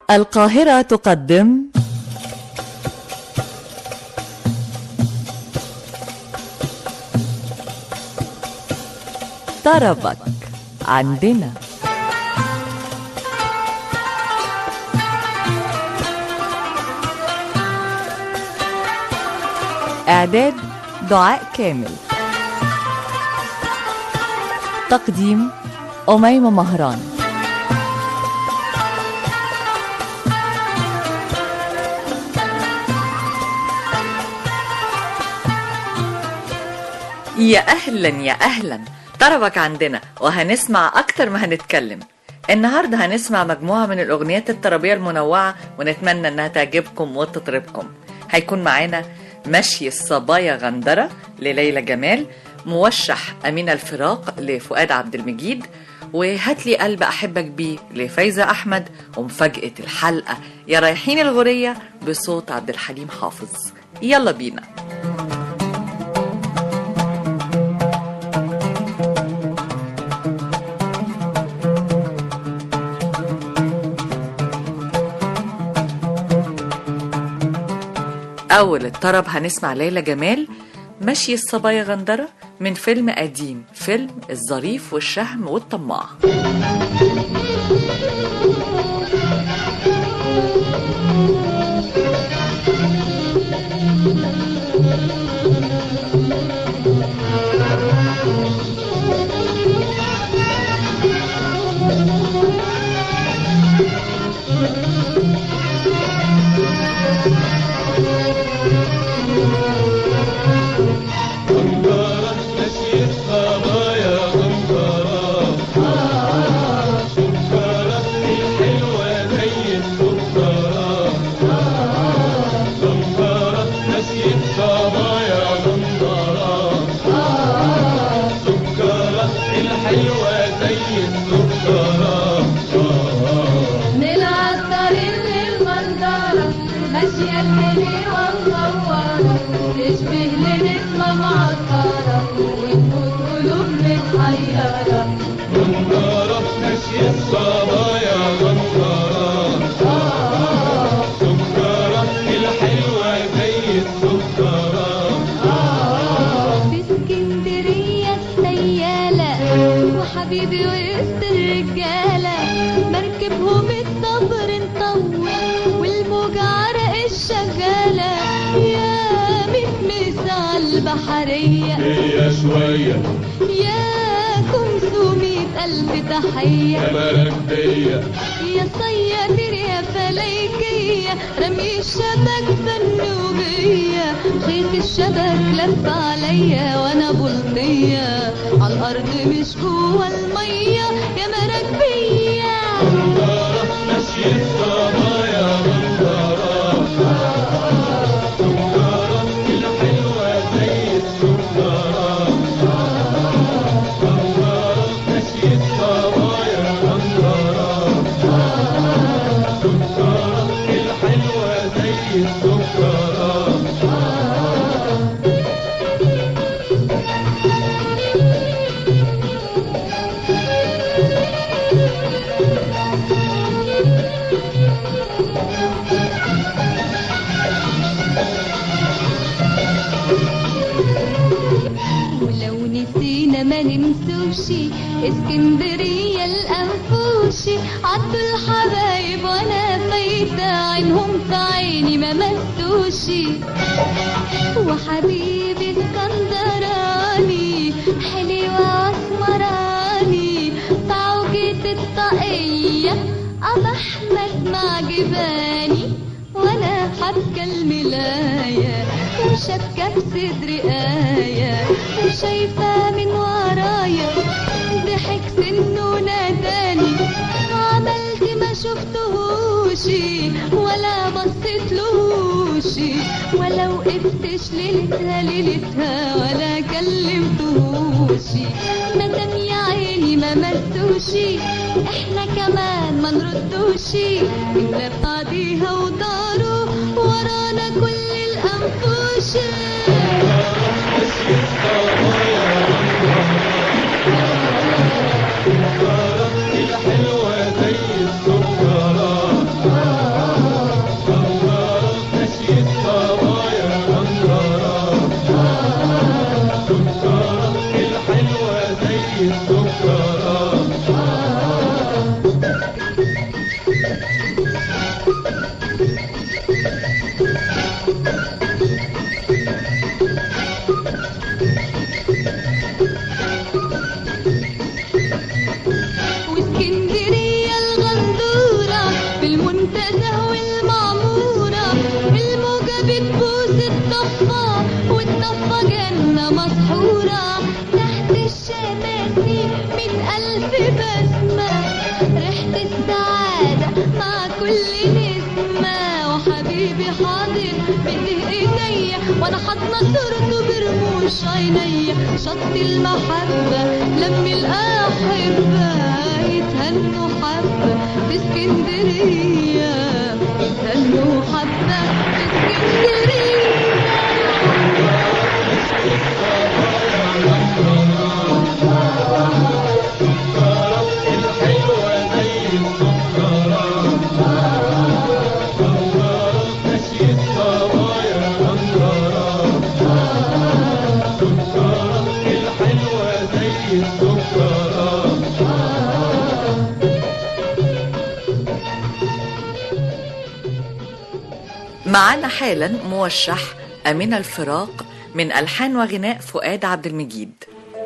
القاهرة تقدم طربك عندنا إعداد دعاء كامل تقديم أميمة مهران يا أهلا يا أهلا طربك عندنا وهنسمع أكتر ما هنتكلم النهاردة هنسمع مجموعة من الأغنيات الطربية المنوعة ونتمنى أنها تعجبكم وتطربكم هيكون معانا مشي الصبايا غندرة لليلى جمال موشح أمين الفراق لفؤاد عبد المجيد وهاتلي قلب أحبك بيه لفايزة أحمد ومفاجأة الحلقة يا رايحين الغورية بصوت عبد الحليم حافظ يلا بينا أول الطرب هنسمع ليلى جمال مشي الصبايا غندرة من فيلم قديم فيلم الظريف والشهم والطماع غندارة مشي الصبايا غندارة سكرة الحلوة زي السكرة غندارة مشي الصبايا غندارة سكرة الحلوة زي السكرة نلعطر المنظرة ماشية الحلوة مصورة تشبه لنسمة معطرة ونفوت قلوب متحيرة غندارة مشي الصبايا غندارة سكرة الحلوة زي السكرة في اسكندرية السيالة وحبيبي وسط الرجالة مركبهم الصبر نطول والموج عرق الشغالة يا متمسة على البحرية هي شوية يا خمسمية ألف تحية يا مراكبية يا صيادير يا فلايكية رمي الشبك فنوبية خيط الشبك لف عليا وانا بلطية على الارض مش جوا المية يا مراكبية غندارة مشي الصبايا غندارة سكرة الحلوة زي السكرة غندارة مشي الصبايا غندارة سكرة الحلوة زي السكرة ولو نسينا ما ننسوشي اسكندرية الأنفوشي عدوا الحبايب وانا فايتة عينهم في عيني ما مسوشي وحبيبي اسكندراني حلوة اسمراني تعوجة الطاقية أبا أحمد مع جباني وانا حابكة الملاية وشبكة في صدري آية وشايفة من ورايا ضحك سنه ناداني عملت ما شفتهوشي ولا بصيتلوشي ولا وقفتش ليلتها ليلتها ولا كلمتهوشي مادام يا عيني ما مسوشي احنا كمان ما نردوشي إلا بعديها وداروا ورانا كل الأنفوشي الحلوة زي السكرة منتزه والمعمورة الموجة بتبوس الضفة والضفة جنة مسحورة تحت الشماسي مئة ألف بسمة ريحة السعادة مع كل نسمة وحبيبي حاضر بإيديه ايديا وانا حاضنة صورته برموش عينيا شط المحبة لم الأحبة يتهنوا حبة في اسكندرية يتهنوا حبة في اسكندرية الحلوة زي السكرة ماشي الصبايا منظرة سكرة الحلوة زي السكرة معانا حالا موشح أمين الفراق من ألحان وغناء فؤاد عبد المجيد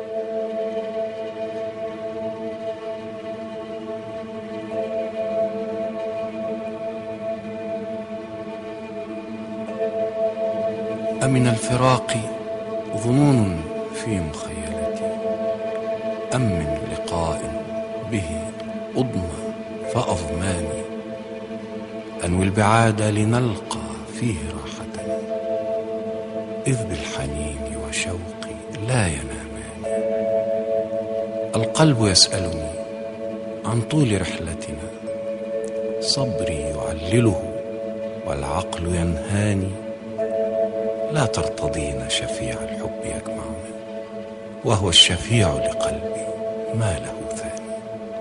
أمن الفراق ظنون في مخيلتي أم من لقاء به أضمى فأضماني أنوي البعاد لنلقى فيه راحتنا إذ بالحنين وشوقي لا ينامان القلب يسألني عن طول رحلتنا صبري يعلله والعقل ينهاني لا ترتضين شفيع الحب يجمعنا وهو الشفيع لقلبي ما له ثاني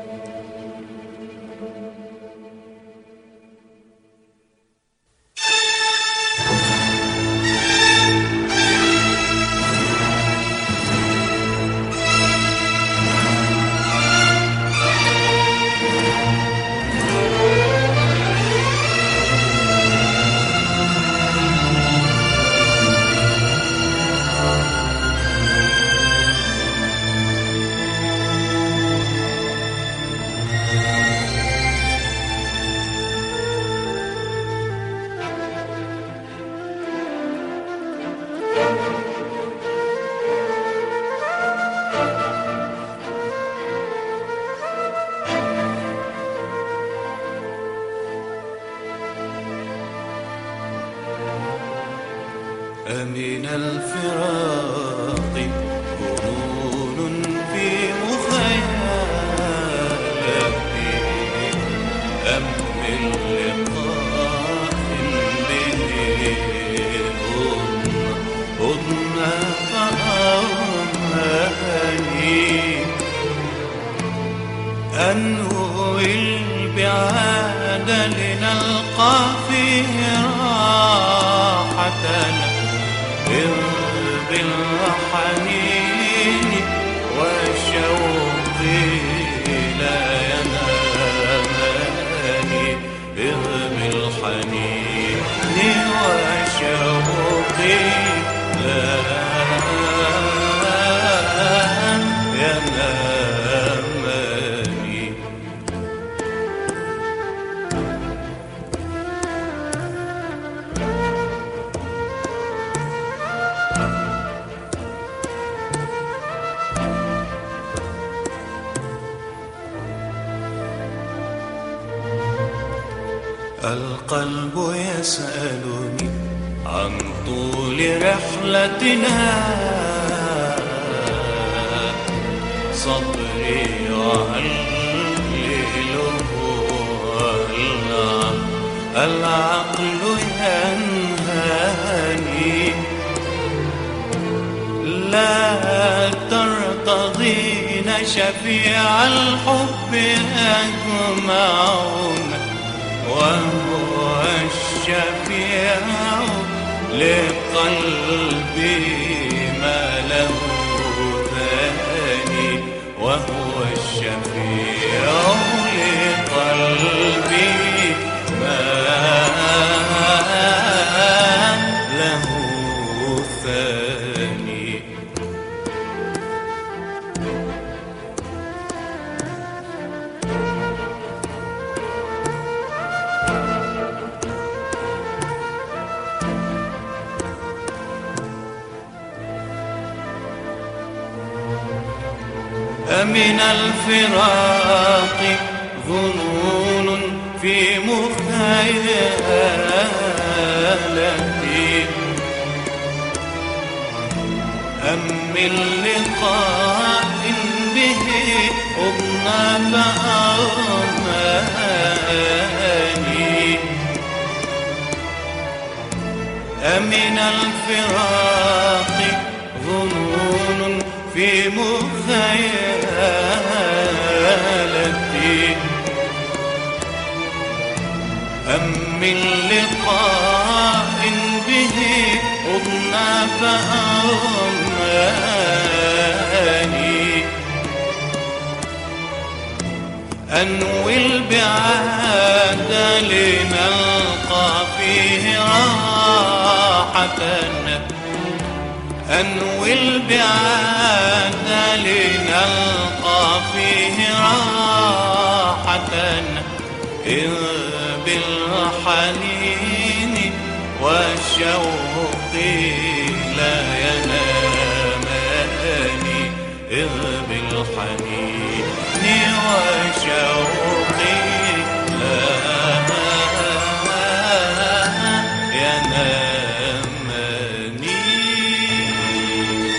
أمن الفراق غرور في مخيلتي أم من لقاء به هدن فأرماني أنوي البعاد لنلقى فيه راحتنا إذ بالحنين والشوق لا يناماني إذ بالحنين والشوق لا يناماني القلب يسألني عن طول رحلتنا صبري يعلله العقل ينهاني لا ترتضين شفيع الحب أجمعون وهو الشفيع لقلبي ما له ثاني وهو الشفيع لقلبي ما له ثاني أمن الفراق ظنون في مخيلتي أم من لقاء به أضنى فأرماني أمن الفراق ظنون في مخيلتي أم من لقاء به أضنى فأرماني أنوي البعاد لنلقى فيه راحة أنوي البعاد لنلقى فيه راحة إذ بالحنين والشوق لا يناماني إذ بالحنين والشوق لا يناماني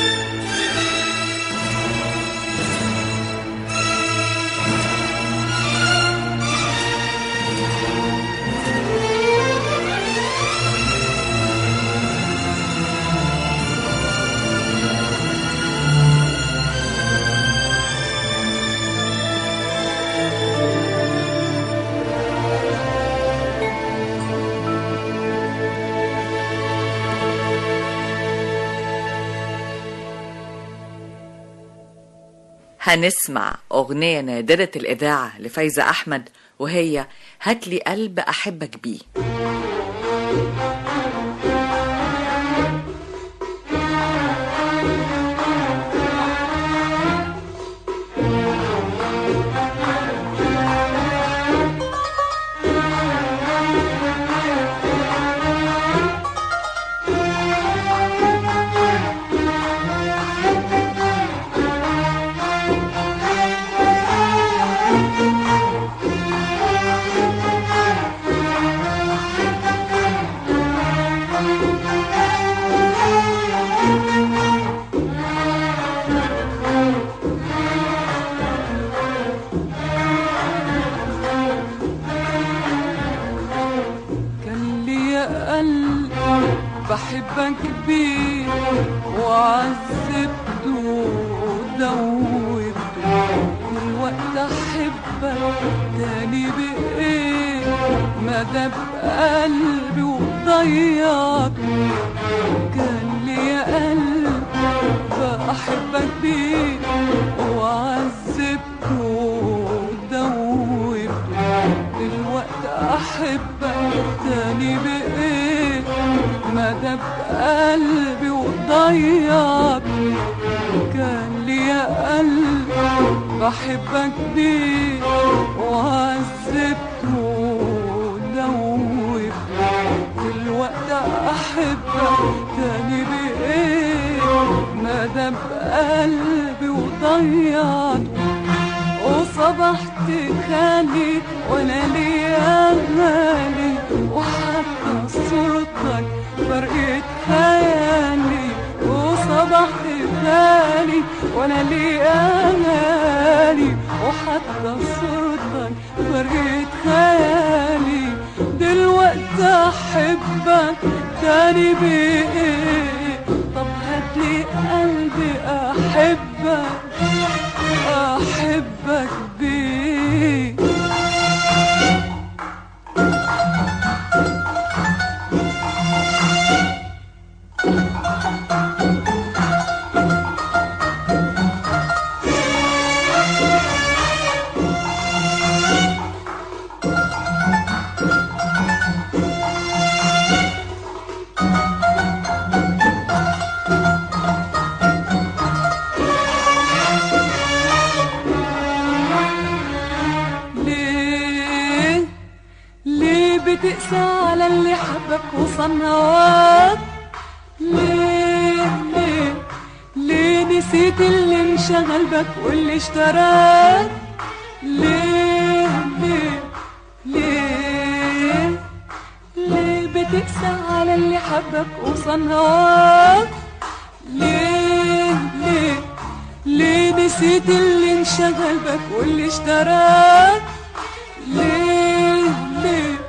هنسمع أغنية نادرة الإذاعة لفايزة أحمد وهي هاتلي قلب أحبك بيه كان لي قلب بحبك بيه وعذبته ودوبته والوقت احبك تاني بايه ما داب قلبي وضيعته كان لي قلب بحبك بيه وعذبته ودوبته الوقت احبك تاني بايه ما داب قلبي وضيعت كان لي قلب بحبك بيه وعذبته ودوبته الوقت احبك تاني بايه ما داب قلبي وضيعته وصبحت خالي وانا ليا غالي وحتى صورتك فرقت خيالي وصبحت خالي وانا ليا غالي وحتى صورتك فرقت خيالي دلوقتي احبك تاني بايه طب هاتلي قلبي احبك احبك بيه ليه ليه بتقسى على اللي حبك وصنعك ليه ليه ليه نسيت اللي انشغل بك واللي اشتراك ليه ليه ليه ليه بتقسى على اللي حبك وصن هواك ليه ليه ليه نسيت اللي انشغل بك واللي اشتراك ليه ليه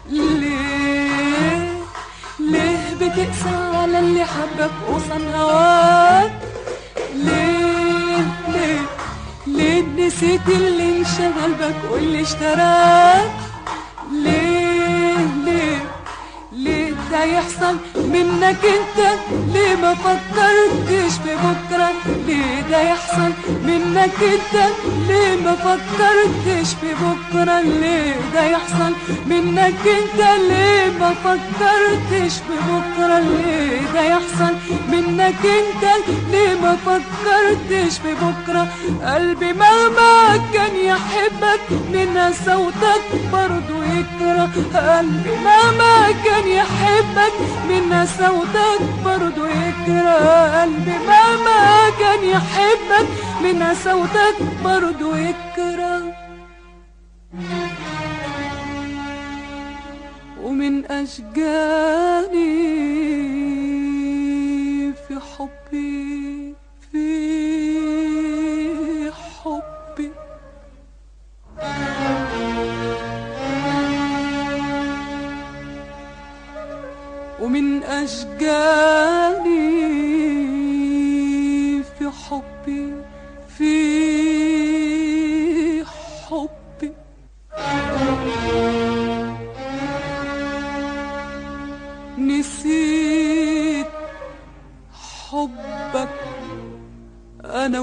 ليه ليه بتقسى على اللي حبك وصن هواك ليه ليه ليه نسيت اللي انشغل بك واللي اشتراك ليه ليه ليه ده يحصل منك انت ليه ما فكرتش في بكرة ليه ده يحصل منك انت ليه ما فكرتش في بكرة ليه ده يحصل منك انت ليه ما فكرتش في بكرة ليه ده يحصل منك انت ليه ما فكرتش في بكرة قلبي مهما كان يحبك من صوتك برضو يكره قلبي مهما كان يحبك من صوتك برضو يكره قلبي مهما كان يحبك من صوتك برضو يكره ومن أشجاني في حبي في حبي ومن أشجاني في حبي في حبي نسيت حبك أنا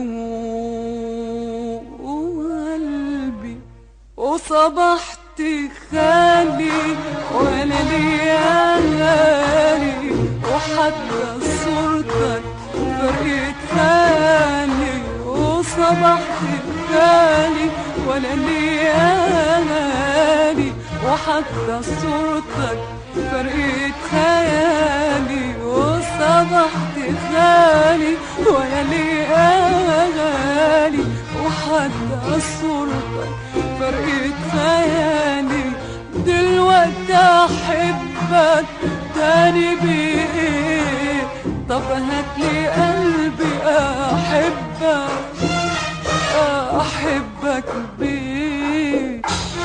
وقلبي وصبحت خالي ولا ليا غالي وحتى صورتك فرقت خالي وصبحت خالي ولا ليا غالي وحتى صورتك فرقت خيالي وصبحت خالي ولا ليا غالي وحتى صورتك فرقت خيالي دلوقتي احبك تاني بايه طب هاتلي قلبي احبك احبك بيه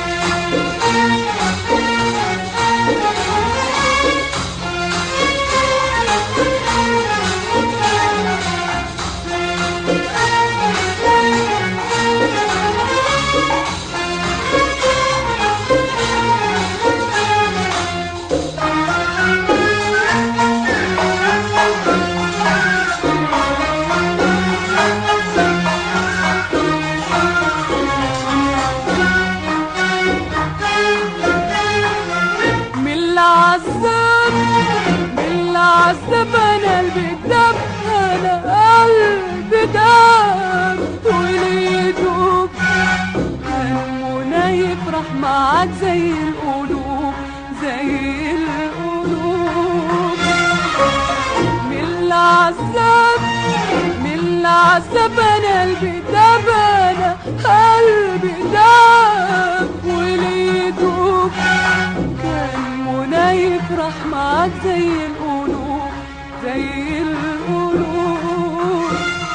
من العذاب من العذاب انا قلبي دب انا قلبي دب وليدوب همنا يفرح معاك زي القلوب زي القلوب من العذاب من العذاب انا قلبي دب انا قلبي دب وليدوب كان منى يفرح معاك زي القلوب زي القلوب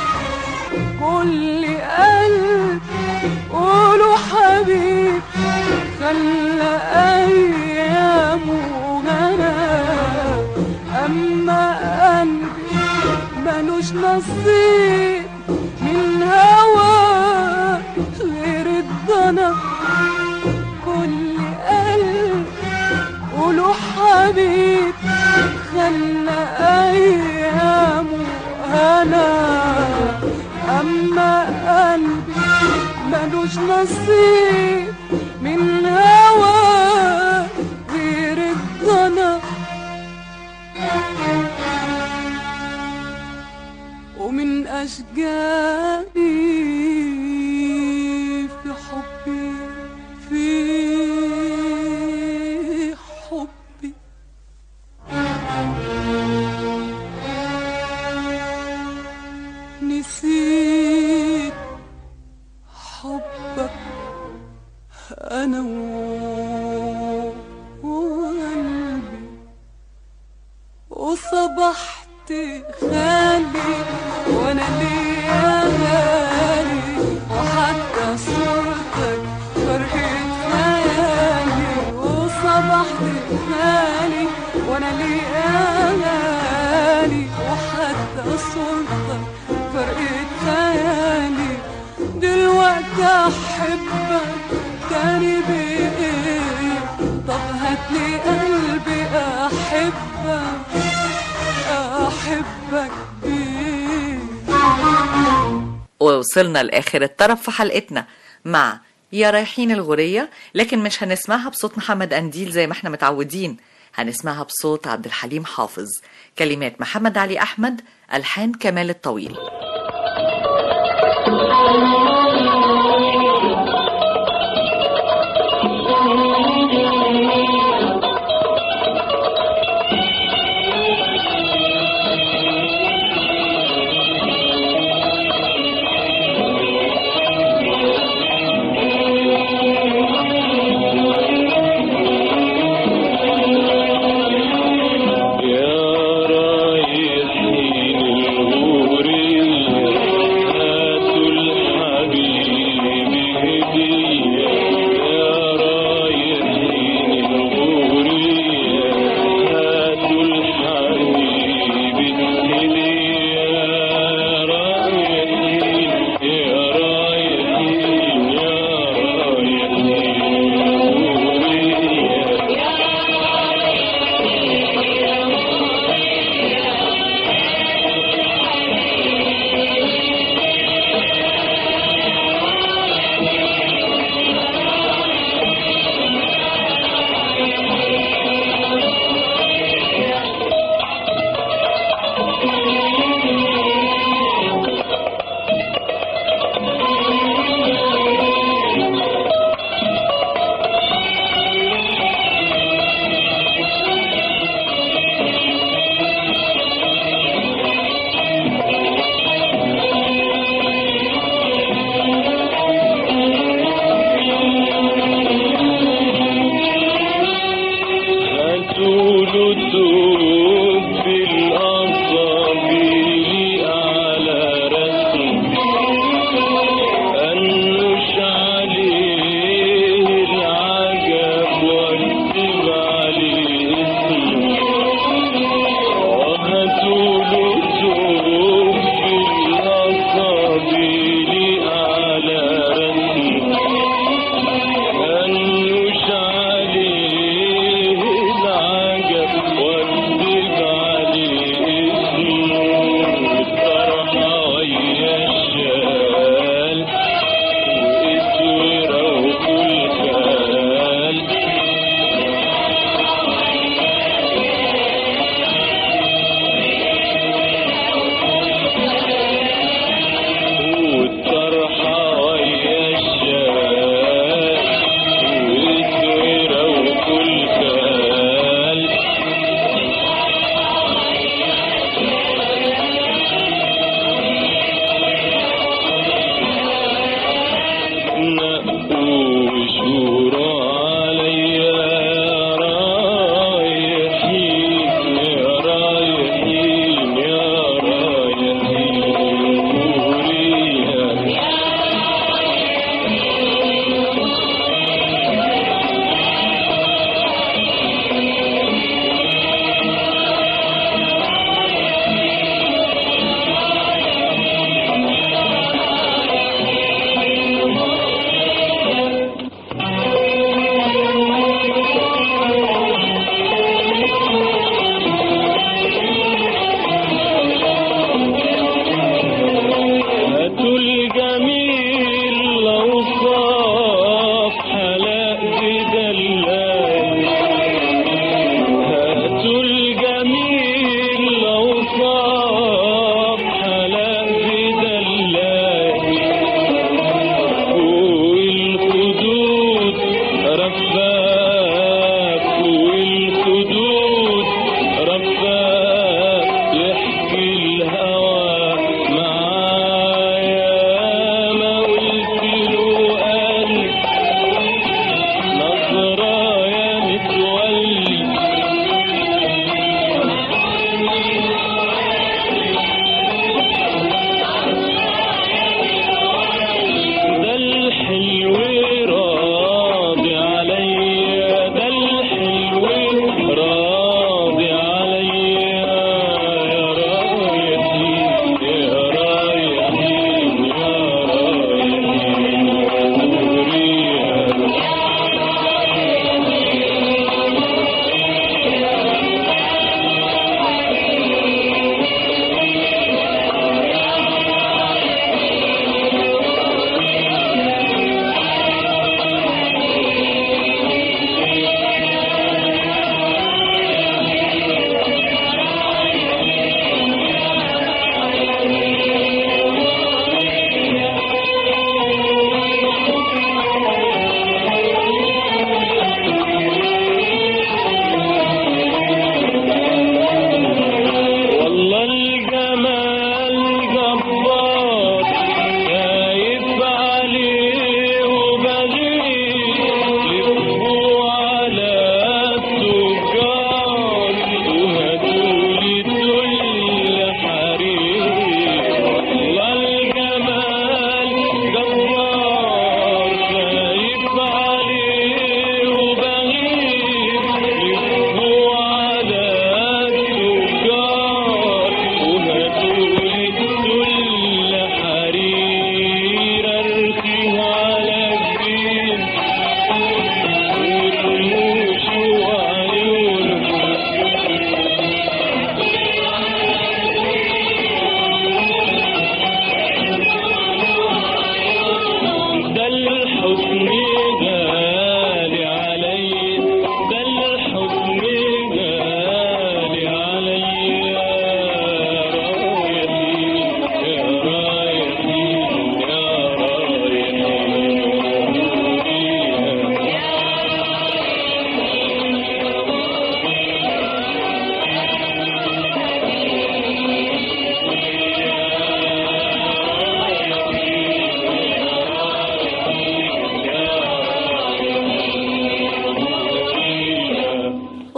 كل قلب قولوا حبيب خلى ايامه غنى اما قلبي ملوش نصيب من هوا غير الضنا كل قلب قولوا حبيب خلى ايامه هنا اما قلبي ملوش نصيب من هوا غير الضنا ومن أشجاني في حبي في حبي نسيت وصبحت غالي وانا ليا غالي وحتى صورتك فرقت خيالي وصبحت غالي وانا ليا غالي وحتى صورتك فرقت خيالي دلوقتي احبك تاني بايه طب هاتلي قلبي احبك احبك بيه ووصلنا لآخر الطرف في حلقتنا مع يا رايحين الغورية لكن مش هنسمعها بصوت محمد أنديل زي ما احنا متعودين هنسمعها بصوت عبد الحليم حافظ كلمات محمد علي أحمد ألحان كمال الطويل يا رايحين الغورية هاتوا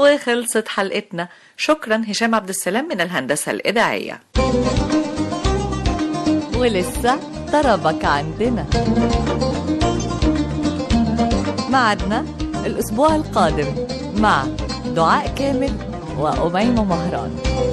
وخلصت حلقتنا شكرا هشام عبد السلام من الهندسة الإذاعية ولسه طربك عندنا معدنا الأسبوع القادم مع دعاء كامل وأميمة مهران